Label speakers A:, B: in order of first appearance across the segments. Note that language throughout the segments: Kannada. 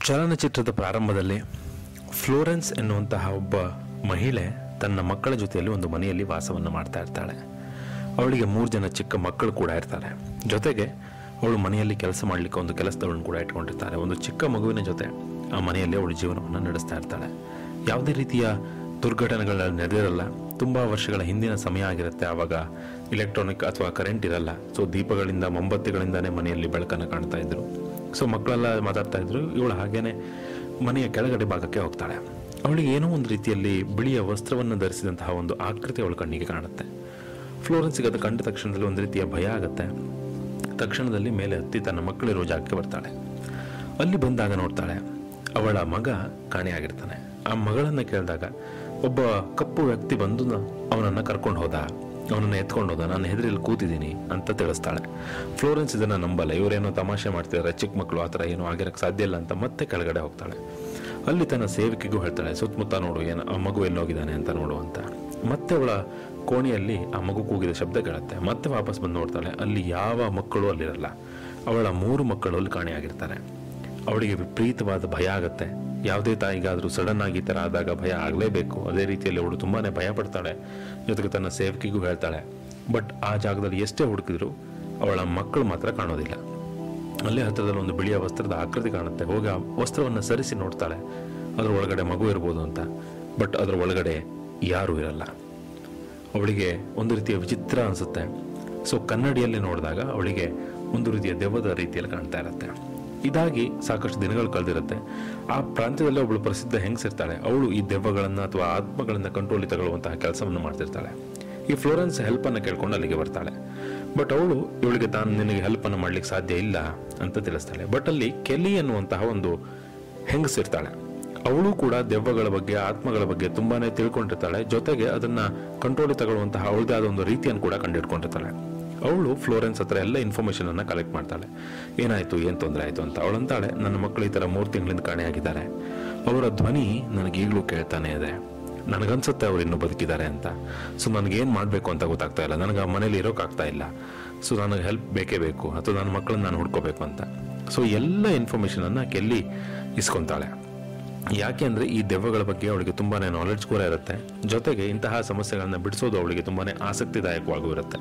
A: ಚಲನಚಿತ್ರದ ಪ್ರಾರಂಭದಲ್ಲಿ ಫ್ಲೋರೆನ್ಸ್ ಎನ್ನುವಂತಹ ಒಬ್ಬ ಮಹಿಳೆ ತನ್ನ ಮಕ್ಕಳ ಜೊತೆಯಲ್ಲಿ ಒಂದು ಮನೆಯಲ್ಲಿ ವಾಸವನ್ನು ಮಾಡ್ತಾ ಇರ್ತಾಳೆ ಅವಳಿಗೆ ಮೂರು ಜನ ಚಿಕ್ಕ ಮಕ್ಕಳು ಕೂಡ ಇರ್ತಾರೆ ಜೊತೆಗೆ ಅವಳು ಮನೆಯಲ್ಲಿ ಕೆಲಸ ಮಾಡಲಿಕ್ಕೆ ಒಂದು ಕೆಲಸದವಳನ್ನು ಕೂಡ ಇಟ್ಕೊಂಡಿರ್ತಾರೆ ಒಂದು ಚಿಕ್ಕ ಮಗುವಿನ ಜೊತೆ ಆ ಮನೆಯಲ್ಲಿ ಅವಳು ಜೀವನವನ್ನು ನಡೆಸ್ತಾ ಇರ್ತಾಳೆ ಯಾವುದೇ ರೀತಿಯ ದುರ್ಘಟನೆಗಳ ನಡೆದಿರಲ್ಲ ತುಂಬ ವರ್ಷಗಳ ಹಿಂದಿನ ಸಮಯ ಆಗಿರುತ್ತೆ ಆವಾಗ ಇಲೆಕ್ಟ್ರಾನಿಕ್ ಅಥವಾ ಕರೆಂಟ್ ಇರಲ್ಲ ಸೊ ದೀಪಗಳಿಂದ ಮೊಂಬತ್ತಿಗಳಿಂದಾನೇ ಮನೆಯಲ್ಲಿ ಬೆಳಕನ್ನು ಕಾಣ್ತಾ ಇದ್ರು ಸೊ ಮಕ್ಕಳೆಲ್ಲ ಮಾತಾಡ್ತಾ ಇದ್ರು ಇವಳು ಹಾಗೇನೆ ಮನೆಯ ಕೆಳಗಡೆ ಭಾಗಕ್ಕೆ ಹೋಗ್ತಾಳೆ ಅವಳಿಗೆ ಏನೋ ಒಂದು ರೀತಿಯಲ್ಲಿ ಬಿಳಿಯ ವಸ್ತ್ರವನ್ನು ಧರಿಸಿದಂತಹ ಒಂದು ಆಕೃತಿ ಅವಳ ಕಣ್ಣಿಗೆ ಕಾಣುತ್ತೆ ಫ್ಲೋರೆನ್ಸ್ಗೆ ಅದು ಕಂಡ ತಕ್ಷಣದಲ್ಲಿ ಒಂದು ರೀತಿಯ ಭಯ ಆಗುತ್ತೆ ತಕ್ಷಣದಲ್ಲಿ ಮೇಲೆ ಹತ್ತಿ ತನ್ನ ಮಕ್ಕಳಿರೋ ಜಾಗಕ್ಕೆ ಬರ್ತಾಳೆ ಅಲ್ಲಿ ಬಂದಾಗ ನೋಡ್ತಾಳೆ ಅವಳ ಮಗ ಕಾಣೆಯಾಗಿರ್ತಾನೆ ಆ ಮಗಳನ್ನ ಕೇಳಿದಾಗ ಒಬ್ಬ ಕಪ್ಪು ವ್ಯಕ್ತಿ ಬಂದು ಅವನನ್ನ ಕರ್ಕೊಂಡು ಹೋದ ಅವನನ್ನ ಎತ್ಕೊಂಡು ಹೋದ ನಾನು ಹೆದರಿಲ್ಲಿ ಕೂತಿದ್ದೀನಿ ಅಂತ ತಿಳಿಸ್ತಾಳೆ ಫ್ಲೋರೆನ್ಸ್ ಇದನ್ನ ನಂಬಲ್ಲ ಇವರೇನೋ ತಮಾಷೆ ಮಾಡ್ತಿದ್ದಾರೆ ಚಿಕ್ಕ ಮಕ್ಕಳು ಆ ಥರ ಏನೋ ಆಗಿರಕ್ಕೆ ಸಾಧ್ಯ ಇಲ್ಲ ಅಂತ ಮತ್ತೆ ಕೆಳಗಡೆ ಹೋಗ್ತಾಳೆ ಅಲ್ಲಿ ತನ್ನ ಸೇವಕಿಗೂ ಹೇಳ್ತಾಳೆ ಸುತ್ತಮುತ್ತ ನೋಡು ಏನು ಆ ಮಗು ಎಲ್ಲೋಗಿದ್ದಾನೆ ಅಂತ ನೋಡು ಅಂತ ಮತ್ತೆ ಅವಳ ಕೋಣೆಯಲ್ಲಿ ಆ ಮಗು ಕೂಗಿದ ಶಬ್ದ ಕೇಳುತ್ತೆ ಮತ್ತೆ ವಾಪಸ್ ಬಂದು ನೋಡ್ತಾಳೆ ಅಲ್ಲಿ ಯಾವ ಮಕ್ಕಳು ಅಲ್ಲಿರಲ್ಲ ಅವಳ ಮೂರು ಮಕ್ಕಳು ಅಲ್ಲಿ ಕಾಣೆಯಾಗಿರ್ತಾರೆ ಅವಳಿಗೆ ವಿಪರೀತವಾದ ಭಯ ಆಗುತ್ತೆ ಯಾವುದೇ ತಾಯಿಗಾದರೂ ಸಡನ್ ಆಗಿ ಈ ಥರ ಆದಾಗ ಭಯ ಆಗಲೇಬೇಕು ಅದೇ ರೀತಿಯಲ್ಲಿ ಅವಳು ತುಂಬಾನೇ ಭಯ ಪಡ್ತಾಳೆ ಜೊತೆಗೆ ತನ್ನ ಸೇವಕಿಗೂ ಹೇಳ್ತಾಳೆ ಬಟ್ ಆ ಜಾಗದಲ್ಲಿ ಎಷ್ಟೇ ಹುಡುಕಿದ್ರು ಅವಳ ಮಕ್ಕಳು ಮಾತ್ರ ಕಾಣೋದಿಲ್ಲ ಅಲ್ಲೇ ಹತ್ತಿರದಲ್ಲಿ ಒಂದು ಬಿಳಿಯ ವಸ್ತ್ರದ ಆಕೃತಿ ಕಾಣುತ್ತೆ ಹೋಗಿ ಆ ವಸ್ತ್ರವನ್ನು ಸರಿಸಿ ನೋಡ್ತಾಳೆ ಅದ್ರ ಒಳಗಡೆ ಮಗು ಇರ್ಬೋದು ಅಂತ ಬಟ್ ಅದ್ರ ಒಳಗಡೆ ಯಾರೂ ಇರಲ್ಲ ಅವಳಿಗೆ ಒಂದು ರೀತಿಯ ವಿಚಿತ್ರ ಅನಿಸುತ್ತೆ ಸೊ ಕನ್ನಡಿಯಲ್ಲಿ ನೋಡಿದಾಗ ಅವಳಿಗೆ ಒಂದು ರೀತಿಯ ದೆವ್ವದ ರೀತಿಯಲ್ಲಿ ಕಾಣ್ತಾ ಇರುತ್ತೆ ಇದಾಗಿ ಸಾಕಷ್ಟು ದಿನಗಳು ಕಳೆದಿರುತ್ತೆ ಆ ಪ್ರಾಂತ್ಯದಲ್ಲಿ ಒಬ್ಬಳು ಪ್ರಸಿದ್ಧ ಹೆಂಗಸಿರ್ತಾಳೆ ಅವಳು ಈ ದೆವ್ವಗಳನ್ನು ಅಥವಾ ಆತ್ಮಗಳನ್ನು ಕಂಟ್ರೋಲಿ ತಗೊಳ್ಳುವಂತಹ ಕೆಲಸವನ್ನು ಮಾಡ್ತಿರ್ತಾಳೆ ಈ ಫ್ಲೋರೆನ್ಸ್ ಹೆಲ್ಪನ್ನು ಕೇಳ್ಕೊಂಡು ಅಲ್ಲಿಗೆ ಬರ್ತಾಳೆ ಬಟ್ ಅವಳು ಇವಳಿಗೆ ತಾನು ನಿನಗೆ ಹೆಲ್ಪನ್ನು ಮಾಡ್ಲಿಕ್ಕೆ ಸಾಧ್ಯ ಇಲ್ಲ ಅಂತ ತಿಳಿಸ್ತಾಳೆ ಬಟ್ ಅಲ್ಲಿ ಕೆಲಿ ಅನ್ನುವಂತಹ ಒಂದು ಹೆಂಗಸಿರ್ತಾಳೆ ಅವಳು ಕೂಡ ದೆವ್ವಗಳ ಬಗ್ಗೆ ಆತ್ಮಗಳ ಬಗ್ಗೆ ತುಂಬಾನೇ ತಿಳ್ಕೊಂಡಿರ್ತಾಳೆ ಜೊತೆಗೆ ಅದನ್ನ ಕಂಟ್ರೋಲ್ ತಗೊಳ್ಳುವಂತಹ ಅವಳದೇ ಆದ ಒಂದು ರೀತಿಯನ್ನು ಕೂಡ ಕಂಡಿಡ್ಕೊಂಡಿರ್ತಾಳೆ ಅವಳು ಫ್ಲೋರೆನ್ಸ್ ಹತ್ರ ಎಲ್ಲ ಇನ್ಫಾರ್ಮೇಶನ್ ಅನ್ನ ಕಲೆಕ್ಟ್ ಮಾಡ್ತಾಳೆ ಏನಾಯ್ತು ಏನ್ ತೊಂದರೆ ಆಯ್ತು ಅಂತ ಅವಳಂತಾಳೆ ನನ್ನ ಮಕ್ಕಳು ಈ ತರ ಮೂರು ತಿಂಗಳಿಂದ ಕಾಣೆಯಾಗಿದ್ದಾರೆ ಅವರ ಧ್ವನಿ ನನಗೆ ಈಗಲೂ ಕೇಳ್ತಾನೆ ಇದೆ ನನಗನ್ಸುತ್ತೆ ಅವ್ರು ಇನ್ನೂ ಬದುಕಿದ್ದಾರೆ ಅಂತ ಸೊ ನನಗೇನು ಮಾಡಬೇಕು ಅಂತ ಗೊತ್ತಾಗ್ತಾ ಇಲ್ಲ ನನಗೆ ಆ ಮನೇಲಿ ಇರೋಕ್ಕಾಗ್ತಾ ಇಲ್ಲ ಸೊ ನನಗೆ ಹೆಲ್ಪ್ ಬೇಕೇ ಬೇಕು ಅಥವಾ ನನ್ನ ಮಕ್ಕಳನ್ನ ನಾನು ಹುಡ್ಕೋಬೇಕು ಅಂತ ಸೊ ಎಲ್ಲ ಇನ್ಫಾರ್ಮೇಷನನ್ನು ಕೆಲ್ಲಿ ಇಸ್ಕೊಂತಾಳೆ ಯಾಕೆ ಅಂದರೆ ಈ ದೆವ್ವಗಳ ಬಗ್ಗೆ ಅವಳಿಗೆ ತುಂಬಾ ನಾಲೆಡ್ಜ್ ಕೂಡ ಇರುತ್ತೆ ಜೊತೆಗೆ ಇಂತಹ ಸಮಸ್ಯೆಗಳನ್ನ ಬಿಡಿಸೋದು ಅವಳಿಗೆ ತುಂಬಾ ಆಸಕ್ತಿದಾಯಕವಾಗೂ ಇರುತ್ತೆ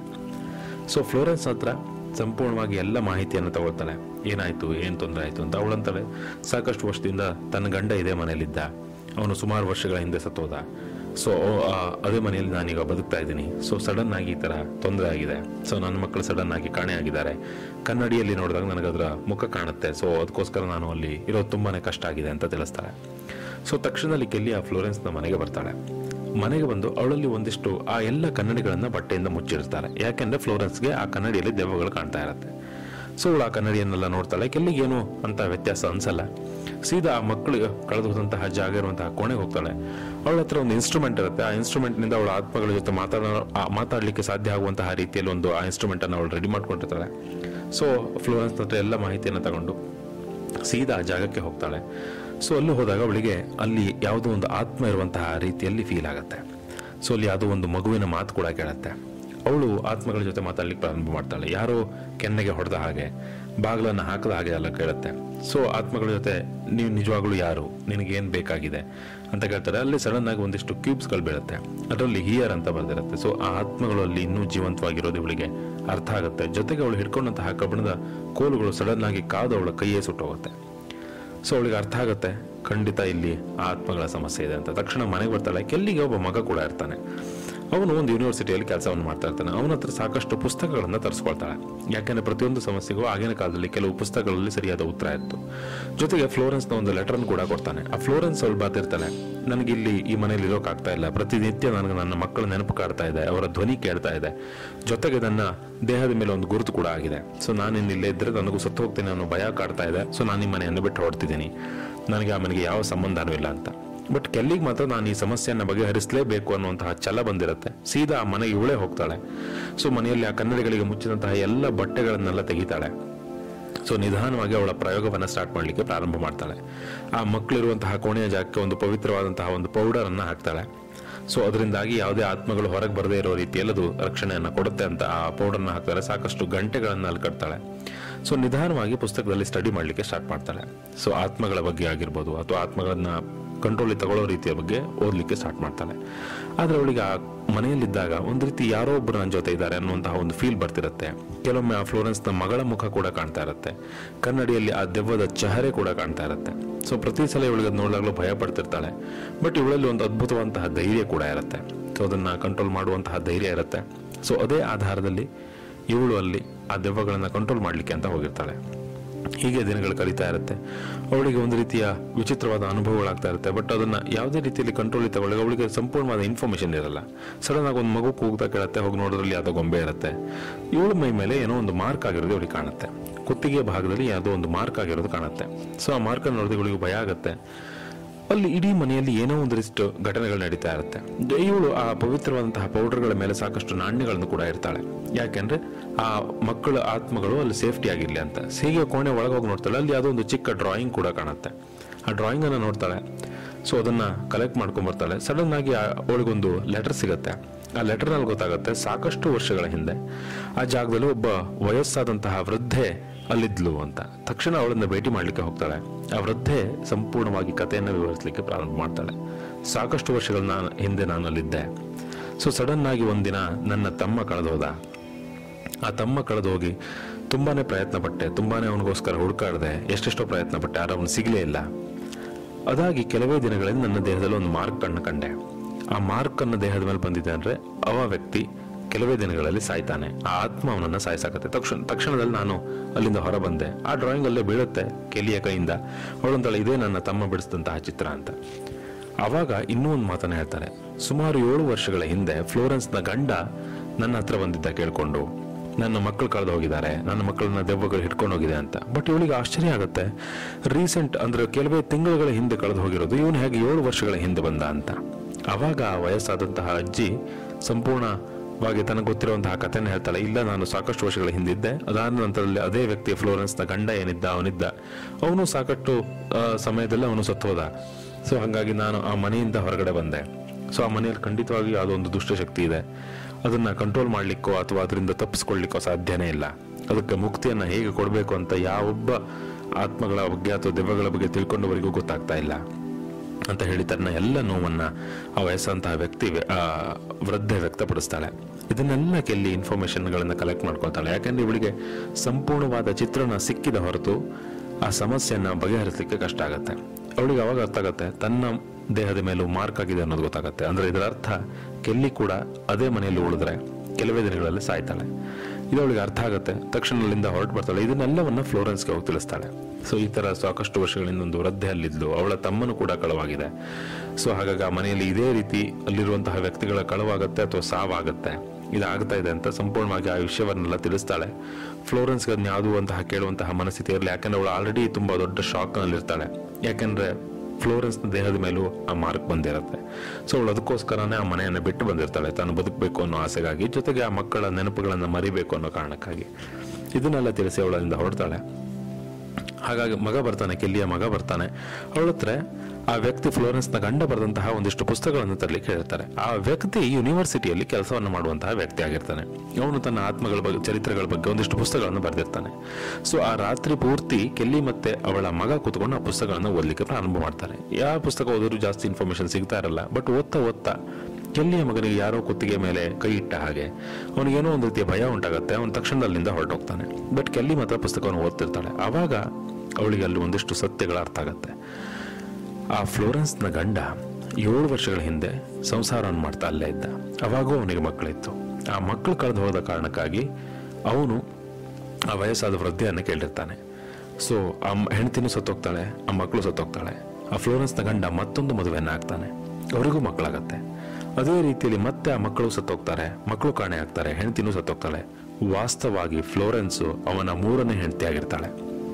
A: ಸೊ ಫ್ಲೋರೆನ್ಸ್ ಹತ್ರ ಸಂಪೂರ್ಣವಾಗಿ ಎಲ್ಲ ಮಾಹಿತಿಯನ್ನು ತಗೊಳ್ತಾಳೆ ಏನಾಯ್ತು ಏನು ತೊಂದರೆ ಆಯಿತು ಅಂತ ಅವಳಂತಾಳೆ ಸಾಕಷ್ಟು ವರ್ಷದಿಂದ ತನ್ನ ಗಂಡ ಇದೇ ಮನೇಲಿದ್ದ ಅವನು ಸುಮಾರು ವರ್ಷಗಳ ಹಿಂದೆ ಸತ್ತೋದ ಸೊ ಅದೇ ಮನೆಯಲ್ಲಿ ನಾನೀಗ ಬದುಕ್ತಾ ಇದ್ದೀನಿ ಸೊ ಸಡನ್ ಆಗಿ ಈ ಥರ ತೊಂದರೆ ಆಗಿದೆ ಸೊ ನನ್ನ ಮಕ್ಕಳು ಸಡನ್ ಆಗಿ ಕಾಣೆ ಆಗಿದ್ದಾರೆ ಕನ್ನಡಿಯಲ್ಲಿ ನೋಡಿದಾಗ ನನಗೆ ಅದರ ಮುಖ ಕಾಣುತ್ತೆ ಸೊ ಅದಕ್ಕೋಸ್ಕರ ನಾನು ಅಲ್ಲಿ ಇರೋದು ತುಂಬಾ ಕಷ್ಟ ಆಗಿದೆ ಅಂತ ತಿಳಿಸ್ತಾಳೆ ಸೊ ತಕ್ಷಣದಲ್ಲಿ ಕೆಲ್ಲಿ ಆ ಫ್ಲೋರೆನ್ಸ್ನ ಮನೆಗೆ ಬರ್ತಾಳೆ ಮನೆಗೆ ಬಂದು ಅವಳಲ್ಲಿ ಒಂದಿಷ್ಟು ಆ ಎಲ್ಲ ಕನ್ನಡಿಗಳನ್ನ ಬಟ್ಟೆಯಿಂದ ಮುಚ್ಚಿರ್ತಾರೆ ಯಾಕೆಂದ್ರೆ ಫ್ಲೋರೆನ್ಸ್ಗೆ ಆ ಕನ್ನಡಿಯಲ್ಲಿ ದೆವ್ವಗಳು ಕಾಣ್ತಾ ಇರುತ್ತೆ ಸೊ ಅವಳು ಆ ಕನ್ನಡಿಯನ್ನೆಲ್ಲ ನೋಡ್ತಾಳೆ ಕೆಲ್ಲಿಗೇನು ಅಂತ ವ್ಯತ್ಯಾಸ ಅನ್ಸಲ್ಲ ಸೀದಾ ಆ ಮಕ್ಕಳು ಕಳೆದು ಹೋದಂತಹ ಜಾಗ ಇರುವಂತಹ ಕೋಣೆಗೆ ಹೋಗ್ತಾಳೆ ಅವಳ ಹತ್ರ ಒಂದು ಇನ್ಸ್ಟ್ರೂಮೆಂಟ್ ಇರುತ್ತೆ ಆ ಇನ್ಸ್ಟ್ರೂಮೆಂಟ್ ನಿಂದ ಅವಳ ಆತ್ಮಗಳ ಜೊತೆ ಮಾತಾಡ ಆ ಮಾತಾಡ್ಲಿಕ್ಕೆ ಸಾಧ್ಯ ಆಗುವಂತಹ ರೀತಿಯಲ್ಲಿ ಒಂದು ಆ ಇನ್ಸ್ಟ್ರೂಮೆಂಟ್ ಅನ್ನು ಅವಳು ರೆಡಿ ಮಾಡ್ಕೊಂಡಿರ್ತಾಳೆ ಸೊ ಫ್ಲೋರೆನ್ಸ್ ಹತ್ರ ಎಲ್ಲ ಮಾಹಿತಿಯನ್ನು ತಗೊಂಡು ಸೀದಾ ಆ ಜಾಗಕ್ಕೆ ಹೋಗ್ತಾಳೆ ಸೊ ಅಲ್ಲಿ ಹೋದಾಗ ಅವಳಿಗೆ ಅಲ್ಲಿ ಯಾವುದೋ ಒಂದು ಆತ್ಮ ಇರುವಂತಹ ರೀತಿಯಲ್ಲಿ ಫೀಲ್ ಆಗುತ್ತೆ ಸೊ ಅಲ್ಲಿ ಯಾವುದೋ ಒಂದು ಮಗುವಿನ ಮಾತು ಕೂಡ ಕೇಳುತ್ತೆ ಅವಳು ಆತ್ಮಗಳ ಜೊತೆ ಮಾತಾಡ್ಲಿಕ್ಕೆ ಪ್ರಾರಂಭ ಮಾಡ್ತಾಳೆ ಯಾರೋ ಕೆನ್ನೆಗೆ ಹೊಡೆದ ಹಾಗೆ ಬಾಗಿಲನ್ನು ಹಾಕದ ಹಾಗೆ ಎಲ್ಲ ಕೇಳುತ್ತೆ ಸೊ ಆತ್ಮಗಳ ಜೊತೆ ನೀವು ನಿಜವಾಗ್ಲೂ ಯಾರು ನಿನಗೇನು ಬೇಕಾಗಿದೆ ಅಂತ ಕೇಳ್ತಾರೆ ಅಲ್ಲಿ ಸಡನ್ ಆಗಿ ಒಂದಿಷ್ಟು ಕ್ಯೂಬ್ಸ್ಗಳು ಬೀಳುತ್ತೆ ಅದರಲ್ಲಿ ಹಿಯರ್ ಅಂತ ಬರ್ದಿರುತ್ತೆ ಸೊ ಆ ಆತ್ಮಗಳು ಅಲ್ಲಿ ಇನ್ನೂ ಜೀವಂತವಾಗಿರೋದು ಇವಳಿಗೆ ಅರ್ಥ ಆಗುತ್ತೆ ಜೊತೆಗೆ ಅವಳು ಹಿಡ್ಕೊಂಡಂತಹ ಕಬ್ಬಿಣದ ಕೋಲುಗಳು ಸಡನ್ ಆಗಿ ಕಾದು ಅವಳ ಕೈಯೇ ಸುಟ್ಟೋಗುತ್ತೆ ಸೊ ಅವಳಿಗೆ ಅರ್ಥ ಆಗುತ್ತೆ ಖಂಡಿತ ಇಲ್ಲಿ ಆ ಆತ್ಮಗಳ ಸಮಸ್ಯೆ ಇದೆ ಅಂತ ತಕ್ಷಣ ಮನೆಗೆ ಬರ್ತಾಳೆ ಕೆಲ್ಲಿಗೆ ಒಬ್ಬ ಮಗ ಕೂಡ ಇರ್ತಾನೆ ಅವನು ಒಂದು ಯೂನಿವರ್ಸಿಟಿಯಲ್ಲಿ ಕೆಲಸವನ್ನು ಮಾಡ್ತಾ ಇರ್ತಾನೆ ಅವನ ಹತ್ರ ಸಾಕಷ್ಟು ಪುಸ್ತಕಗಳನ್ನು ತರಿಸ್ಕೊಳ್ತಾಳೆ ಯಾಕೆಂದ್ರೆ ಪ್ರತಿಯೊಂದು ಸಮಸ್ಯೆಗೂ ಆಗಿನ ಕಾಲದಲ್ಲಿ ಕೆಲವು ಪುಸ್ತಕಗಳಲ್ಲಿ ಸರಿಯಾದ ಉತ್ತರ ಇತ್ತು ಜೊತೆಗೆ ಫ್ಲೋರೆನ್ಸ್ನ ಒಂದು ಲೆಟರ್ ಕೂಡ ಕೊಡ್ತಾನೆ ಆ ಫ್ಲೋರೆನ್ಸ್ ಅವಳು ಬಾತಿರ್ತಾಳೆ ನನಗೆ ಇಲ್ಲಿ ಈ ಮನೇಲಿ ಇರೋಕ್ಕಾಗ್ತಾ ಇಲ್ಲ ಪ್ರತಿನಿತ್ಯ ನನಗೆ ನನ್ನ ಮಕ್ಕಳ ನೆನಪು ಕಾಡ್ತಾ ಇದೆ ಅವರ ಧ್ವನಿ ಕೇಳ್ತಾ ಇದೆ ಜೊತೆಗೆ ನನ್ನ ದೇಹದ ಮೇಲೆ ಒಂದು ಗುರುತು ಕೂಡ ಆಗಿದೆ ಸೊ ನಾನು ಇಲ್ಲೇ ಇದ್ರೆ ನನಗೂ ಸತ್ತು ಹೋಗ್ತೀನಿ ಅನ್ನೋ ಭಯ ಕಾಡ್ತಾ ಇದೆ ಸೊ ನಾನು ಈ ಮನೆಯನ್ನು ಬಿಟ್ಟು ಹೊಡ್ತಿದ್ದೀನಿ ನನಗೆ ಆ ಮನೆಗೆ ಯಾವ ಸಂಬಂಧನೂ ಇಲ್ಲ ಅಂತ ಬಟ್ ಕೆಲ್ಲಿಗೆ ಮಾತ್ರ ನಾನು ಈ ಸಮಸ್ಯೆಯನ್ನು ಬಗೆಹರಿಸಲೇಬೇಕು ಅನ್ನುವಂತಹ ಛಲ ಬಂದಿರುತ್ತೆ ಸೀದಾ ಆ ಮನೆಗೆ ಇವಳೇ ಹೋಗ್ತಾಳೆ ಸೊ ಮನೆಯಲ್ಲಿ ಆ ಕನ್ನಡಿಗಳಿಗೆ ಮುಚ್ಚಿದಂತಹ ಎಲ್ಲ ಬಟ್ಟೆಗಳನ್ನೆಲ್ಲ ತೆಗಿತಾಳೆ ಸೊ ನಿಧಾನವಾಗಿ ಅವಳ ಪ್ರಯೋಗವನ್ನು ಸ್ಟಾರ್ಟ್ ಮಾಡಲಿಕ್ಕೆ ಪ್ರಾರಂಭ ಮಾಡ್ತಾಳೆ ಆ ಮಕ್ಕಳಿರುವಂತಹ ಕೋಣೆಯ ಜಾಗಕ್ಕೆ ಒಂದು ಪವಿತ್ರವಾದಂತಹ ಒಂದು ಪೌಡರ್ ಅನ್ನ ಹಾಕ್ತಾಳೆ ಸೊ ಅದರಿಂದಾಗಿ ಯಾವುದೇ ಆತ್ಮಗಳು ಹೊರಗೆ ಬರದೇ ಇರೋ ರೀತಿಯಲ್ಲಿ ಅದು ರಕ್ಷಣೆಯನ್ನು ಕೊಡುತ್ತೆ ಅಂತ ಆ ಪೌಡರ್ನ ಹಾಕ್ತಾರೆ ಸಾಕಷ್ಟು ಗಂಟೆಗಳನ್ನು ಅಲ್ಲಿ ಕಟ್ತಾಳೆ ಸೊ ನಿಧಾನವಾಗಿ ಪುಸ್ತಕದಲ್ಲಿ ಸ್ಟಡಿ ಮಾಡಲಿಕ್ಕೆ ಸ್ಟಾರ್ಟ್ ಮಾಡ್ತಾಳೆ ಸೊ ಆತ್ಮಗಳ ಬಗ್ಗೆ ಆಗಿರ್ಬೋದು ಅಥವಾ ಆತ್ಮಗಳನ್ನ ಕಂಟ್ರೋಲಿಗೆ ತಗೊಳ್ಳೋ ರೀತಿಯ ಬಗ್ಗೆ ಓದಲಿಕ್ಕೆ ಸ್ಟಾರ್ಟ್ ಮಾಡ್ತಾಳೆ ಆದರೆ ಅವಳಿಗೆ ಆ ಮನೆಯಲ್ಲಿದ್ದಾಗ ಒಂದು ರೀತಿ ಯಾರೋ ಒಬ್ಬರು ನನ್ನ ಜೊತೆ ಇದ್ದಾರೆ ಅನ್ನುವಂತಹ ಒಂದು ಫೀಲ್ ಬರ್ತಿರುತ್ತೆ ಕೆಲವೊಮ್ಮೆ ಆ ಫ್ಲೋರೆನ್ಸ್ನ ಮಗಳ ಮುಖ ಕೂಡ ಕಾಣ್ತಾ ಇರುತ್ತೆ ಕನ್ನಡಿಯಲ್ಲಿ ಆ ದೆವ್ವದ ಚಹರೆ ಕೂಡ ಕಾಣ್ತಾ ಇರುತ್ತೆ ಸೊ ಪ್ರತಿ ಸಲ ಇವಳಿಗೆ ಅದ್ ನೋಡಿದಾಗಲೂ ಭಯ ಪಡ್ತಿರ್ತಾಳೆ ಬಟ್ ಇವಳಲ್ಲಿ ಒಂದು ಅದ್ಭುತವಂತಹ ಧೈರ್ಯ ಕೂಡ ಇರುತ್ತೆ ಸೊ ಅದನ್ನ ಕಂಟ್ರೋಲ್ ಮಾಡುವಂತಹ ಧೈರ್ಯ ಇರುತ್ತೆ ಸೊ ಅದೇ ಆಧಾರದಲ್ಲಿ ಇವಳು ಅಲ್ಲಿ ಆ ದೆವ್ವಗಳನ್ನು ಕಂಟ್ರೋಲ್ ಮಾಡಲಿಕ್ಕೆ ಅಂತ ಹೋಗಿರ್ತಾಳೆ ಹೀಗೆ ದಿನಗಳು ಕಳೀತಾ ಇರುತ್ತೆ ಅವಳಿಗೆ ಒಂದು ರೀತಿಯ ವಿಚಿತ್ರವಾದ ಅನುಭವಗಳಾಗ್ತಾ ಇರುತ್ತೆ ಬಟ್ ಅದನ್ನ ಯಾವುದೇ ರೀತಿಯಲ್ಲಿ ಕಂಟ್ರೋಲ್ ತಗೊಳ್ಳಿ ಅವಳಿಗೆ ಸಂಪೂರ್ಣವಾದ ಇನ್ಫಾರ್ಮೇಶನ್ ಇರಲ್ಲ ಸಡನ್ ಆಗಿ ಒಂದು ಮಗು ಕೂಗ್ತಾ ಕೇಳುತ್ತೆ ಹೋಗಿ ನೋಡೋದ್ರಲ್ಲಿ ಯಾವುದೋ ಗೊಂಬೆ ಇರುತ್ತೆ ಇವಳ ಮೈ ಮೇಲೆ ಏನೋ ಒಂದು ಮಾರ್ಕ್ ಆಗಿರೋದು ಇವಳಿಗೆ ಕಾಣುತ್ತೆ ಕುತ್ತಿಗೆ ಭಾಗದಲ್ಲಿ ಯಾವುದೋ ಒಂದು ಮಾರ್ಕ್ ಆಗಿರೋದು ಕಾಣುತ್ತೆ ಸೊ ಆ ಮಾರ್ಕ್ ನೋಡಿದ್ರೆ ಇವಳಿಗೆ ಭಯ ಆಗುತ್ತೆ ಅಲ್ಲಿ ಇಡೀ ಮನೆಯಲ್ಲಿ ಏನೋ ಒಂದರಿಷ್ಟು ಘಟನೆಗಳು ನಡೀತಾ ಇರುತ್ತೆ ಇವಳು ಆ ಪವಿತ್ರವಾದಂತಹ ಪೌಡರ್ಗಳ ಮೇಲೆ ಸಾಕಷ್ಟು ನಾಣ್ಯಗಳನ್ನು ಕೂಡ ಇರ್ತಾಳೆ ಯಾಕೆಂದ್ರೆ ಆ ಮಕ್ಕಳ ಆತ್ಮಗಳು ಅಲ್ಲಿ ಸೇಫ್ಟಿ ಆಗಿರ್ಲಿ ಅಂತ ಹೀಗೆ ಕೋಣೆ ಒಳಗೋಗಿ ನೋಡ್ತಾಳೆ ಅಲ್ಲಿ ಯಾವುದೋ ಒಂದು ಚಿಕ್ಕ ಡ್ರಾಯಿಂಗ್ ಕೂಡ ಕಾಣುತ್ತೆ ಆ ಡ್ರಾಯಿಂಗ್ ಅನ್ನ ನೋಡ್ತಾಳೆ ಸೊ ಅದನ್ನ ಕಲೆಕ್ಟ್ ಮಾಡ್ಕೊಂಡ್ ಬರ್ತಾಳೆ ಸಡನ್ ಆಗಿ ಆ- ಅವಳಿಗೊಂದು ಲೆಟರ್ ಸಿಗುತ್ತೆ ಆ ಲೆಟರ್ನಲ್ಲಿ ಗೊತ್ತಾಗುತ್ತೆ ಸಾಕಷ್ಟು ವರ್ಷಗಳ ಹಿಂದೆ ಆ ಜಾಗದಲ್ಲಿ ಒಬ್ಬ ವಯಸ್ಸಾದಂತಹ ವೃದ್ಧೆ ಅಲ್ಲಿದ್ಲು ಅಂತ ತಕ್ಷಣ ಅವಳನ್ನ ಭೇಟಿ ಮಾಡ್ಲಿಕ್ಕೆ ಹೋಗ್ತಾಳೆ ಆ ವೃದ್ಧೆ ಸಂಪೂರ್ಣವಾಗಿ ಕಥೆಯನ್ನು ವಿವರಿಸಲಿಕ್ಕೆ ಪ್ರಾರಂಭ ಮಾಡ್ತಾಳೆ ಸಾಕಷ್ಟು ವರ್ಷಗಳ ನಾನು ಹಿಂದೆ ನಾನು ಅಲ್ಲಿದ್ದೆ ಸೊ ಸಡನ್ ಆಗಿ ಒಂದಿನ ನನ್ನ ತಮ್ಮ ಕಳೆದೋದ ಆ ತಮ್ಮ ಕಳೆದು ಹೋಗಿ ತುಂಬಾನೇ ಪ್ರಯತ್ನ ಪಟ್ಟೆ ತುಂಬಾನೇ ಅವನಿಗೋಸ್ಕರ ಹುಡುಕಾಡಿದೆ ಎಷ್ಟೆಷ್ಟೋ ಪ್ರಯತ್ನ ಪಟ್ಟೆ ಆದ್ರೆ ಅವನು ಸಿಗಲೇ ಇಲ್ಲ ಅದಾಗಿ ಕೆಲವೇ ದಿನಗಳಲ್ಲಿ ನನ್ನ ದೇಹದಲ್ಲಿ ಒಂದು ಮಾರ್ಕ್ ಅನ್ನು ಕಂಡೆ ಆ ಮಾರ್ಕ್ ಅನ್ನ ದೇಹದ ಮೇಲೆ ಬಂದಿದೆ ಅಂದ್ರೆ ಅವ ವ್ಯಕ್ತಿ ಕೆಲವೇ ದಿನಗಳಲ್ಲಿ ಸಾಯ್ತಾನೆ ಆ ಆತ್ಮ ಅವನನ್ನ ಸಾಯಿಸಾಕತ್ತೆ ತಕ್ಷಣ ತಕ್ಷಣದಲ್ಲಿ ನಾನು ಅಲ್ಲಿಂದ ಹೊರ ಬಂದೆ ಆ ಡ್ರಾಯಿಂಗ್ ಅಲ್ಲೇ ಬೀಳುತ್ತೆ ಕೆಲಿಯ ಕೈಯಿಂದ ಅವಳಂತಾಳೆ ಇದೇ ನನ್ನ ತಮ್ಮ ಬಿಡಿಸಿದಂತಹ ಚಿತ್ರ ಅಂತ ಆವಾಗ ಇನ್ನೂ ಒಂದು ಮಾತನ್ನ ಹೇಳ್ತಾರೆ ಸುಮಾರು ಏಳು ವರ್ಷಗಳ ಹಿಂದೆ ಫ್ಲೋರೆನ್ಸ್ನ ಗಂಡ ನನ್ನ ಹತ್ರ ಬಂದಿದ್ದ ಕೇಳ್ಕೊಂಡು ನನ್ನ ಮಕ್ಕಳು ಕಳೆದು ಹೋಗಿದ್ದಾರೆ ನನ್ನ ಮಕ್ಕಳನ್ನ ದೆವ್ವಗಳು ಹಿಡ್ಕೊಂಡು ಹೋಗಿದೆ ಅಂತ ಬಟ್ ಇವಳಿಗೆ ಆಶ್ಚರ್ಯ ಆಗುತ್ತೆ ರೀಸೆಂಟ್ ಅಂದ್ರೆ ಕೆಲವೇ ತಿಂಗಳುಗಳ ಹಿಂದೆ ಕಳೆದು ಹೋಗಿರೋದು ಇವನು ಹೇಗೆ ಏಳು ವರ್ಷಗಳ ಹಿಂದೆ ಬಂದ ಅಂತ ಅವಾಗ ಆ ವಯಸ್ಸಾದಂತಹ ಅಜ್ಜಿ ಸಂಪೂರ್ಣವಾಗಿ ತನಗೆ ಗೊತ್ತಿರುವಂತಹ ಕಥೆನ ಹೇಳ್ತಾಳೆ ಇಲ್ಲ ನಾನು ಸಾಕಷ್ಟು ವರ್ಷಗಳ ಹಿಂದಿದ್ದೆ ಅದಾದ ನಂತರದಲ್ಲಿ ಅದೇ ವ್ಯಕ್ತಿ ಫ್ಲೋರೆನ್ಸ್ನ ಗಂಡ ಏನಿದ್ದ ಅವನಿದ್ದ ಅವನು ಸಾಕಷ್ಟು ಆ, ಸಮಯದಲ್ಲಿ ಅವನು ಸತ್ತೋದ ಸೊ ಹಾಗಾಗಿ ನಾನು ಆ ಮನೆಯಿಂದ ಹೊರಗಡೆ ಬಂದೆ ಸೊ ಆ ಮನೆಯಲ್ಲಿ ಖಂಡಿತವಾಗಿ ಯಾವುದೋ ಒಂದು ದುಷ್ಟಶಕ್ತಿ ಇದೆ ಅದನ್ನ ಕಂಟ್ರೋಲ್ ಮಾಡ್ಲಿಕ್ಕೋ ಅಥವಾ ಅದರಿಂದ ತಪ್ಪಿಸ್ಕೊಳ್ಳಿಕ್ಕೋ ಸಾಧ್ಯನೇ ಇಲ್ಲ ಅದಕ್ಕೆ ಮುಕ್ತಿಯನ್ನ ಹೇಗೆ ಕೊಡಬೇಕು ಅಂತ ಯಾವೊಬ್ಬ ಆತ್ಮಗಳ ಬಗ್ಗೆ ಅಥವಾ ದೆವ್ವಗಳ ಬಗ್ಗೆ ತಿಳ್ಕೊಂಡವರಿಗೂ ಗೊತ್ತಾಗ್ತಾ ಇಲ್ಲ ಅಂತ ಹೇಳಿ ತನ್ನ ಎಲ್ಲ ನೋವನ್ನ ಆ ವಯಸ್ಸಂತಹ ವ್ಯಕ್ತಿ ಆ ವೃದ್ಧೆ ವ್ಯಕ್ತಪಡಿಸ್ತಾಳೆ ಇದನ್ನೆಲ್ಲ ಕೆಲ್ಲಿ ಇನ್ಫಾರ್ಮೇಶನ್ಗಳನ್ನ ಕಲೆಕ್ಟ್ ಮಾಡ್ಕೊಳ್ತಾಳೆ ಯಾಕಂದ್ರೆ ಇವಳಿಗೆ ಸಂಪೂರ್ಣವಾದ ಚಿತ್ರಣ ಸಿಕ್ಕಿದ ಹೊರತು ಆ ಸಮಸ್ಯೆಯನ್ನ ಬಗೆಹರಿಸಲಿಕ್ಕೆ ಕಷ್ಟ ಆಗತ್ತೆ ಅವಳಿಗೆ ಅವಾಗ ಅರ್ಥ ಆಗತ್ತೆ ತನ್ನ ದೇಹದ ಮೇಲೂ ಮಾರ್ಕ್ ಆಗಿದೆ ಅನ್ನೋದು ಗೊತ್ತಾಗತ್ತೆ ಅಂದ್ರೆ ಇದರ ಅರ್ಥ ಕೆಲ್ಲಿ ಕೂಡ ಅದೇ ಮನೆಯಲ್ಲಿ ಉಳಿದ್ರೆ ಕೆಲವೇ ದಿನಗಳಲ್ಲಿ ಸಾಯ್ತಾಳೆ ಇದು ಅವಳಿಗೆ ಅರ್ಥ ಆಗುತ್ತೆ ತಕ್ಷಣ ಅಲ್ಲಿಂದ ಹೊರಟು ಬರ್ತಾಳೆ ಇದನ್ನೆಲ್ಲವನ್ನ ಫ್ಲೋರೆನ್ಸ್ಗೆ ಹೋಗಿ ತಿಳಿಸ್ತಾಳೆ ಸೊ ಈ ತರ ಸಾಕಷ್ಟು ವರ್ಷಗಳಿಂದ ಒಂದು ವೃದ್ಧೆ ಅಲ್ಲಿದ್ಲು ಅವಳ ತಮ್ಮನು ಕೂಡ ಕಳವಾಗಿದೆ ಸೊ ಹಾಗಾಗಿ ಆ ಮನೆಯಲ್ಲಿ ಇದೇ ರೀತಿ ಅಲ್ಲಿರುವಂತಹ ವ್ಯಕ್ತಿಗಳ ಕಳವಾಗತ್ತೆ ಅಥವಾ ಸಾವಾಗತ್ತೆ ಇದಾಗ್ತಾ ಇದೆ ಅಂತ ಸಂಪೂರ್ಣವಾಗಿ ಆ ವಿಷಯವನ್ನೆಲ್ಲ ತಿಳಿಸ್ತಾಳೆ ಫ್ಲೋರೆನ್ಸ್ಗೆ ಅದನ್ನ ಯಾವುದು ಅಂತಹ ಕೇಳುವಂತಹ ಮನಸ್ಥಿತಿ ಇರಲಿ ಯಾಕಂದ್ರೆ ಅವಳು ಆಲ್ರೆಡಿ ತುಂಬಾ ದೊಡ್ಡ ಶಾಕ್ ನಲ್ಲಿರ್ತಾಳೆ ಯಾಕಂದ್ರೆ ಫ್ಲೋರೆನ್ಸ್ನ ದೇಹದ ಮೇಲೂ ಆ ಮಾರ್ಕ್ ಬಂದಿರುತ್ತೆ ಸೊ ಅವಳು ಅದಕ್ಕೋಸ್ಕರನೇ ಆ ಮನೆಯನ್ನು ಬಿಟ್ಟು ಬಂದಿರ್ತಾಳೆ ತಾನು ಬದುಕಬೇಕು ಅನ್ನೋ ಆಸೆಗಾಗಿ ಜೊತೆಗೆ ಆ ಮಕ್ಕಳ ನೆನಪುಗಳನ್ನು ಮರಿಬೇಕು ಅನ್ನೋ ಕಾರಣಕ್ಕಾಗಿ ಇದನ್ನೆಲ್ಲ ತಿಳಿಸಿ ಅವಳಿಂದ ಹೊರಡ್ತಾಳೆ ಹಾಗಾಗಿ ಮಗ ಬರ್ತಾನೆ ಕೆಲ್ಲಿಯ ಮಗ ಬರ್ತಾನೆ ಅವಳ ಹತ್ರ ಆ ವ್ಯಕ್ತಿ ಫ್ಲೋರೆನ್ಸ್ನ ಗಂಡ ಬರೆದಂತಹ ಒಂದಿಷ್ಟು ಪುಸ್ತಕಗಳನ್ನು ತರಲಿಕ್ಕೆ ಹೇಳ್ತಾರೆ ಆ ವ್ಯಕ್ತಿ ಯೂನಿವರ್ಸಿಟಿಯಲ್ಲಿ ಕೆಲಸವನ್ನು ಮಾಡುವಂತಹ ವ್ಯಕ್ತಿ ಆಗಿರ್ತಾನೆ ಅವನು ತನ್ನ ಆತ್ಮಗಳ ಬಗ್ಗೆ ಚರಿತ್ರೆಗಳ ಬಗ್ಗೆ ಒಂದಿಷ್ಟು ಪುಸ್ತಕಗಳನ್ನು ಬರೆದಿರ್ತಾನೆ ಸೊ ಆ ರಾತ್ರಿ ಪೂರ್ತಿ ಕೆಲ್ಲಿ ಮತ್ತೆ ಅವಳ ಮಗ ಕೂತ್ಕೊಂಡು ಆ ಪುಸ್ತಕಗಳನ್ನು ಓದಲಿಕ್ಕೆ ಪ್ರಾರಂಭ ಮಾಡ್ತಾರೆ ಯಾವ ಪುಸ್ತಕ ಓದಿದ್ರು ಜಾಸ್ತಿ ಇನ್ಫಾರ್ಮೇಶನ್ ಸಿಗ್ತಾ ಇರಲ್ಲ ಬಟ್ ಓದ್ತಾ ಓದ್ತಾ ಕೆಲ್ಲಿಯ ಮಗನಿಗೆ ಯಾರೋ ಕುತ್ತಿಗೆ ಮೇಲೆ ಕೈ ಇಟ್ಟ ಹಾಗೆ ಅವನಿಗೇನೋ ಒಂದು ರೀತಿಯ ಭಯ ಉಂಟಾಗುತ್ತೆ ಅವನು ತಕ್ಷಣದಲ್ಲಿಂದ ಹೊರಟೋಗ್ತಾನೆ ಬಟ್ ಕೆಲ್ಲಿ ಮಾತ್ರ ಪುಸ್ತಕವನ್ನು ಓದ್ತಿರ್ತಾಳೆ ಆವಾಗ ಅವಳಿಗೆ ಅಲ್ಲಿ ಒಂದಿಷ್ಟು ಸತ್ಯಗಳ ಅರ್ಥ ಆಗತ್ತೆ ಆ ಫ್ಲೋರೆನ್ಸ್ನ ಗಂಡ ಏಳು ವರ್ಷಗಳ ಹಿಂದೆ ಸಂಸಾರವನ್ನು ಮಾಡ್ತಾ ಅಲ್ಲೇ ಇದ್ದ ಅವಾಗೂ ಅವನಿಗೆ ಮಕ್ಕಳಿತ್ತು ಆ ಮಕ್ಕಳು ಕಳೆದು ಹೋದ ಕಾರಣಕ್ಕಾಗಿ ಅವನು ಆ ವಯಸ್ಸಾದ ವೃದ್ಧೆಯನ್ನು ಕೇಳಿರ್ತಾನೆ ಸೊ ಆ ಮ- ಹೆಂಡ್ತಿನೂ ಸತ್ತೋಗ್ತಾಳೆ ಆ ಮಕ್ಕಳು ಸತ್ತೋಗ್ತಾಳೆ ಆ ಫ್ಲೋರೆನ್ಸ್ನ ಗಂಡ ಮತ್ತೊಂದು ಮದುವೆಯನ್ನು ಆಗ್ತಾನೆ ಅವರಿಗೂ ಮಕ್ಕಳಾಗತ್ತೆ ಅದೇ ರೀತಿಯಲ್ಲಿ ಮತ್ತೆ ಆ ಮಕ್ಕಳು ಸತ್ತೋಗ್ತಾರೆ ಮಕ್ಕಳು ಕಾಣೆ ಆಗ್ತಾರೆ ಹೆಂಡ್ತಿನೂ ಸತ್ತೋಗ್ತಾಳೆ ವಾಸ್ತವಾಗಿ ಫ್ಲೋರೆನ್ಸು ಅವನ ಮೂರನೇ ಹೆಂಡತಿ ಆಗಿರ್ತಾಳೆ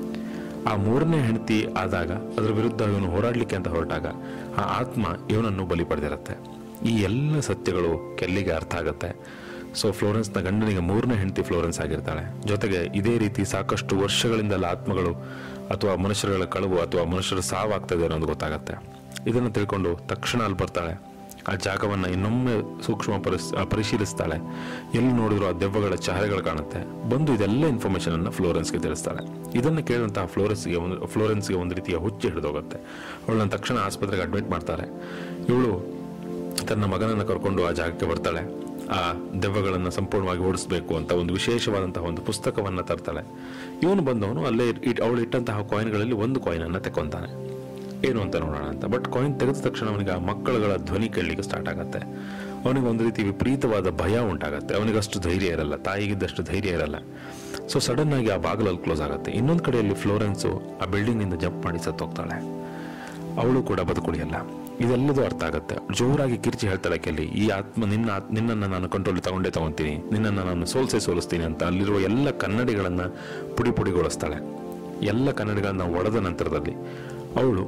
A: ಆ ಮೂರನೇ ಹೆಂಡತಿ ಆದಾಗ ಅದರ ವಿರುದ್ಧ ಇವನು ಹೋರಾಡ್ಲಿಕ್ಕೆ ಅಂತ ಹೊರಟಾಗ ಆ ಆತ್ಮ ಇವನನ್ನು ಬಲಿ ಪಡೆದಿರುತ್ತೆ ಈ ಎಲ್ಲ ಸತ್ಯಗಳು ಕೆಲ್ಲಿಗೆ ಅರ್ಥ ಆಗತ್ತೆ ಸೊ ಫ್ಲೋರೆನ್ಸ್ನ ಗಂಡನಿಗೆ ಮೂರನೇ ಹೆಂಡತಿ ಫ್ಲೋರೆನ್ಸ್ ಆಗಿರ್ತಾಳೆ ಜೊತೆಗೆ ಇದೇ ರೀತಿ ಸಾಕಷ್ಟು ವರ್ಷಗಳಿಂದಲ ಆತ್ಮಗಳು ಅಥವಾ ಮನುಷ್ಯರುಗಳ ಕಳವು ಅಥವಾ ಮನುಷ್ಯರ ಸಾವಾಗ್ತದೆ ಅನ್ನೋದು ಗೊತ್ತಾಗತ್ತೆ ಇದನ್ನು ತಿಳ್ಕೊಂಡು ತಕ್ಷಣ ಅಲ್ಲಿ ಬರ್ತಾಳೆ ಆ ಜಾಗವನ್ನು ಇನ್ನೊಮ್ಮೆ ಸೂಕ್ಷ್ಮ ಪರಿಸ್ ಆ, ಪರಿಶೀಲಿಸ್ತಾಳೆ ಎಲ್ಲಿ ನೋಡಿದ್ರು ಆ ದೆವ್ವಗಳ ಚಹರೆಗಳು ಕಾಣುತ್ತೆ ಬಂದು ಇದೆಲ್ಲ ಇನ್ಫಾರ್ಮೇಷನ್ ಅನ್ನ ಫ್ಲೋರೆನ್ಸ್ಗೆ ತಿಳಿಸ್ತಾಳೆ ಇದನ್ನು ಕೇಳಿದಂತಹ ಫ್ಲೋರೆನ್ಸ್ಗೆ ಒಂದು ಫ್ಲೋರೆನ್ಸ್ಗೆ ಒಂದು ರೀತಿಯ ಹುಚ್ಚು ಹಿಡಿದೋಗುತ್ತೆ ಅವಳನ್ನ ತಕ್ಷಣ ಆಸ್ಪತ್ರೆಗೆ ಅಡ್ಮಿಟ್ ಮಾಡ್ತಾರೆ ಇವಳು ತನ್ನ ಮಗನನ್ನು ಕರ್ಕೊಂಡು ಆ ಜಾಗಕ್ಕೆ ಬರ್ತಾಳೆ ಆ ದೆವ್ವಗಳನ್ನು ಸಂಪೂರ್ಣವಾಗಿ ಓಡಿಸ್ಬೇಕು ಅಂತ ಒಂದು ವಿಶೇಷವಾದಂತಹ ಒಂದು ಪುಸ್ತಕವನ್ನು ತರ್ತಾಳೆ ಇವನು ಬಂದವನು ಅಲ್ಲೇ ಇಟ್ ಅವಳು ಇಟ್ಟಂತಹ ಕಾಯಿನ್ಗಳಲ್ಲಿ ಒಂದು ಕಾಯಿನನ್ನು ತೆಕ್ಕೊಂತಾನೆ ಏನು ಅಂತ ನೋಡೋಣ ಅಂತ ಬಟ್ ಕಾಯಿನ್ ತೆಗೆದ ತಕ್ಷಣ ಅವನಿಗೆ ಆ ಮಕ್ಕಳುಗಳ ಧ್ವನಿ ಕೇಳಲಿಕ್ಕೆ ಸ್ಟಾರ್ಟ್ ಆಗುತ್ತೆ ಅವನಿಗೆ ಒಂದು ರೀತಿ ವಿಪರೀತವಾದ ಭಯ ಉಂಟಾಗುತ್ತೆ ಅವನಿಗೆ ಅಷ್ಟು ಧೈರ್ಯ ಇರಲ್ಲ ತಾಯಿಗಿದ್ದಷ್ಟು ಧೈರ್ಯ ಇರಲ್ಲ ಸೊ ಸಡನ್ ಆಗಿ ಆ ಬಾಗಿಲಲ್ಲಿ ಕ್ಲೋಸ್ ಆಗುತ್ತೆ ಇನ್ನೊಂದು ಕಡೆಯಲ್ಲಿ ಫ್ಲೋರೆನ್ಸು ಆ ಬಿಲ್ಡಿಂಗ್ನಿಂದ ಜಂಪ್ ಮಾಡಿ ಸತ್ತೋಗ್ತಾಳೆ ಅವಳು ಕೂಡ ಬದುಕುಳಿಯಲ್ಲ ಇದೆಲ್ಲದೂ ಅರ್ಥ ಆಗುತ್ತೆ ಜೋರಾಗಿ ಕಿರ್ಚಿ ಹೇಳ್ತಾಳೆ ಕೆಲ್ಲಿ ಈ ಆತ್ಮ ನಿನ್ನ ಆತ್- ನಿನ್ನನ್ನು ನಾನು ಕಂಟ್ರೋಲ್ ತಗೊಂಡೇ ತಗೊಂತೀನಿ ನಿನ್ನನ್ನು ನಾನು ಸೋಲ್ಸೇ ಸೋಲಿಸ್ತೀನಿ ಅಂತ ಅಲ್ಲಿರುವ ಎಲ್ಲ ಕನ್ನಡಿಗಳನ್ನು ಪುಡಿ ಪುಡಿಗೊಳಿಸ್ತಾಳೆ ಎಲ್ಲ ಕನ್ನಡಿಗಳನ್ನ ಒಡೆದ ನಂತರದಲ್ಲಿ ಅವಳು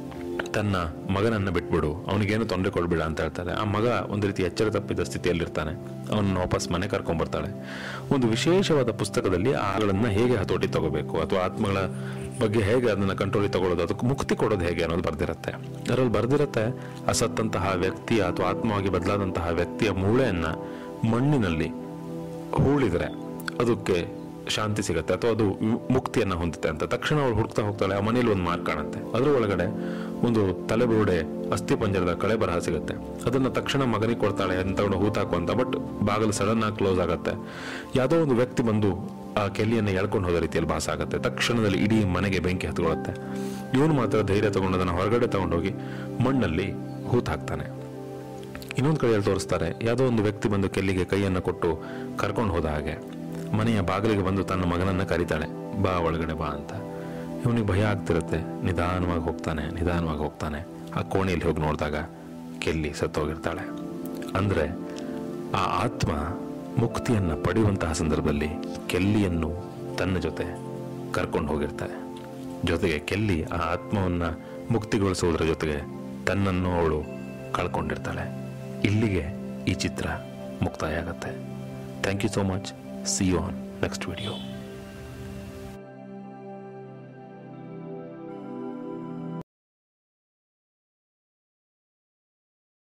A: ತನ್ನ ಮಗನನ್ನ ಬಿಟ್ಬಿಡು ಅವನಿಗೇನು ತೊಂದರೆ ಕೊಡ್ಬೇಡ ಅಂತ ಹೇಳ್ತಾರೆ ಆ ಮಗ ಒಂದು ರೀತಿ ಎಚ್ಚರ ತಪ್ಪಿದ ಸ್ಥಿತಿಯಲ್ಲಿರ್ತಾನೆ ಅವನನ್ನು ವಾಪಸ್ ಮನೆ ಕರ್ಕೊಂಡ್ಬರ್ತಾಳೆ ಒಂದು ವಿಶೇಷವಾದ ಪುಸ್ತಕದಲ್ಲಿ ಆ ಆಳನ್ನ ಹೇಗೆ ಹತೋಟಿ ತಗೋಬೇಕು ಅಥವಾ ಆತ್ಮಗಳ ಬಗ್ಗೆ ಹೇಗೆ ಅದನ್ನ ಕಂಟ್ರೋಲಿಗೆ ತಗೊಳ್ಳೋದು ಅದಕ್ಕೆ ಮುಕ್ತಿ ಕೊಡೋದು ಹೇಗೆ ಅನ್ನೋದು ಬರ್ದಿರುತ್ತೆ ಅದರಲ್ಲಿ ಬರ್ದಿರುತ್ತೆ ಆ ಸತ್ತಂತಹ ವ್ಯಕ್ತಿಯ ಅಥವಾ ಆತ್ಮವಾಗಿ ಬದಲಾದಂತಹ ವ್ಯಕ್ತಿಯ ಮೂಳೆಯನ್ನ ಮಣ್ಣಿನಲ್ಲಿ ಹೂಳಿದ್ರೆ ಅದಕ್ಕೆ ಶಾಂತಿ ಸಿಗುತ್ತೆ ಅಥವಾ ಅದು ವಿ- ಮುಕ್ತಿಯನ್ನ ಹೊಂದುತ್ತೆ ಅಂತ ತಕ್ಷಣ ಅವಳು ಹುಡುಕ್ತಾ ಹೋಗ್ತಾಳೆ ಆ ಮನೇಲಿ ಒಂದು ಮಾರ್ಕ್ ಕಾಣುತ್ತೆ ಅದ್ರ ಒಳಗಡೆ ಒಂದು ತಲೆಬುರುಡೆ ಅಸ್ಥಿ ಪಂಜರದ ಕಳೆ ಬರಹ ಸಿಗುತ್ತೆ ಅದನ್ನ ತಕ್ಷಣ ಮಗನಿಗೆ ಕೊಡ್ತಾಳೆ ಅದನ್ನ ತಗೊಂಡು ಹೂತಾಕು ಅಂತ ಬಟ್ ಬಾಗಿಲು ಸಡನ್ ಆಗಿ ಕ್ಲೋಸ್ ಆಗುತ್ತೆ ಯಾವುದೋ ಒಂದು ವ್ಯಕ್ತಿ ಬಂದು ಆ ಕೆಲ್ಲಿಯನ್ನು ಎಳ್ಕೊಂಡು ಹೋದ ರೀತಿಯಲ್ಲಿ ಭಾಸ ಆಗುತ್ತೆ ತಕ್ಷಣದಲ್ಲಿ ಇಡೀ ಮನೆಗೆ ಬೆಂಕಿ ಹತ್ಕೊಳ್ಳುತ್ತೆ ಇವನು ಮಾತ್ರ ಧೈರ್ಯ ತಗೊಂಡು ಅದನ್ನ ಹೊರಗಡೆ ತಗೊಂಡೋಗಿ ಮಣ್ಣಲ್ಲಿ ಹೂತ್ ಹಾಕ್ತಾನೆ ಇನ್ನೊಂದು ಕಡೆಯಲ್ಲಿ ತೋರಿಸ್ತಾರೆ ಯಾವುದೋ ಒಂದು ವ್ಯಕ್ತಿ ಬಂದು ಕೆಲ್ಲಿಗೆ ಕೈಯನ್ನು ಕೊಟ್ಟು ಕರ್ಕೊಂಡು ಹೋದ ಹಾಗೆ ಮನೆಯ ಬಾಗಿಲಿಗೆ ಬಂದು ತನ್ನ ಮಗನನ್ನ ಕರೀತಾಳೆ ಬಾ ಒಳಗಡೆ ಬಾ ಅಂತ ಇವನಿಗೆ ಭಯ ಆಗ್ತಿರುತ್ತೆ ನಿಧಾನವಾಗಿ ಹೋಗ್ತಾನೆ ನಿಧಾನವಾಗಿ ಹೋಗ್ತಾನೆ ಆ ಕೋಣೆಯಲ್ಲಿ ಹೋಗಿ ನೋಡಿದಾಗ ಕೆಲ್ಲಿ ಸತ್ತೋಗಿರ್ತಾಳೆ ಅಂದ್ರೆ ಆ ಆತ್ಮ ಮುಕ್ತಿಯನ್ನ ಪಡೆಯುವಂತಹ ಸಂದರ್ಭದಲ್ಲಿ ಕೆಲ್ಲಿಯನ್ನು ತನ್ನ ಜೊತೆ ಕರ್ಕೊಂಡು ಹೋಗಿರ್ತಾಳೆ ಜೊತೆಗೆ ಕೆಲ್ಲಿ ಆ ಆತ್ಮವನ್ನ ಮುಕ್ತಿಗೊಳಿಸುವುದರ ಜೊತೆಗೆ ತನ್ನನ್ನು ಅವಳು ಕಳ್ಕೊಂಡಿರ್ತಾಳೆ ಇಲ್ಲಿಗೆ ಈ ಚಿತ್ರ ಮುಕ್ತಾಯ ಆಗತ್ತೆ thank you so much see you on next video